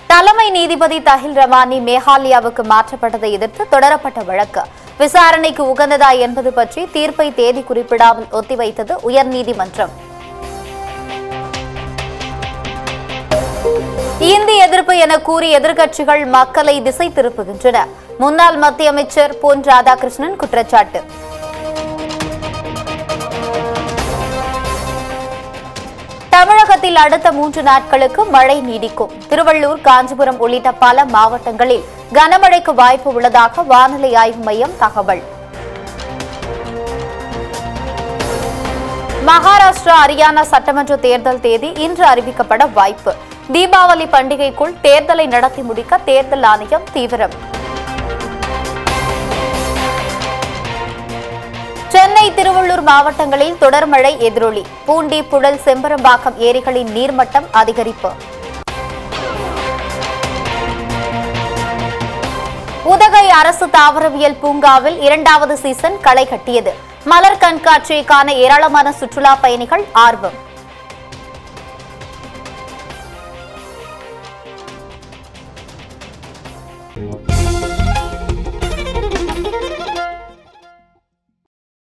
தலைமை நீதிபதி தஹில் ரமானி மேகாலயாவுக்கு மாற்றப்பட்டதை எதிர்த்து தொடரப்பட்ட வழக்கு விசாரணைக்கு உகந்ததா என்பது பற்றி தீர்ப்பை தேதி குறிப்பிடாமல் ஒத்திவைத்தது உயர்நீதிமன்றம் இந்தி எதிர்ப்பு என கூறி எதிர்க்கட்சிகள் மக்களை திசை திருப்புகின்றன முன்னாள் மத்திய அமைச்சர் பொன் ராதாகிருஷ்ணன் குற்றச்சாட்டு தமிழகத்தில் அடுத்த மூன்று நாட்களுக்கு மழை நீடிக்கும் திருவள்ளூர் காஞ்சிபுரம் உள்ளிட்ட பல மாவட்டங்களில் கனமழைக்கு வாய்ப்பு உள்ளதாக வானிலை ஆய்வு மையம் தகவல் மகாராஷ்டிரா ஹரியானா சட்டமன்ற தேர்தல் தேதி இன்று அறிவிக்கப்பட வாய்ப்பு தீபாவளி பண்டிகைக்குள் தேர்தலை நடத்தி முடிக்க தேர்தல் ஆணையம் தீவிரம் சென்னை திருவள்ளூர் மாவட்டங்களில் தொடர் மழை எதிரொலி பூண்டி புழல் செம்பரம்பாக்கம் ஏரிகளின் நீர்மட்டம் அதிகரிப்பு உதகை அரசு தாவரவியல் பூங்காவில் இரண்டாவது சீசன் களை கட்டியது மலர் கண்காட்சியை காண ஏராளமான சுற்றுலா பயணிகள் ஆர்வம்